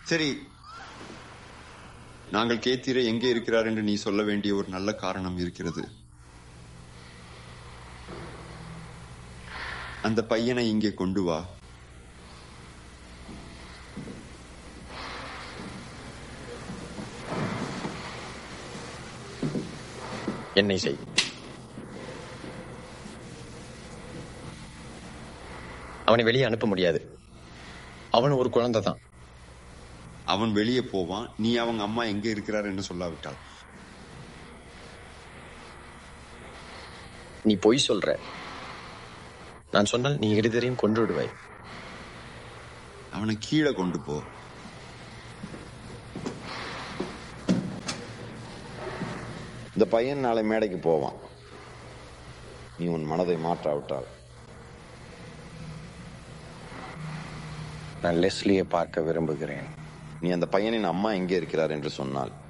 சரி நாங்கள் கேத்தீரை எங்கே இருக்கிறார் என்று நீ சொல்ல வேண்டிய ஒரு நல்ல காரணம் இருக்கிறது அந்த பையனை இங்கே கொண்டு வா என்னை செய் அவனை வெளியே அனுப்ப முடியாது அவன் ஒரு குழந்தை தான் அவன் வெளியே போவான் நீ அவங்க அம்மா எங்கே இருக்கிறார் என்று சொல்லாவிட்டாள் நீ பொய் சொல்ற நான் சொன்னால் நீ இருதரையும் கொன்று விடுவாய் அவனை கீழே கொண்டு போ இந்த பையன் நாளை மேடைக்கு போவான் நீ உன் மனதை மாற்றாவிட்டால் நான் லெஸ்லியை பார்க்க விரும்புகிறேன் நீ அந்த பையனின் அம்மா எங்கே இருக்கிறார் என்று சொன்னால்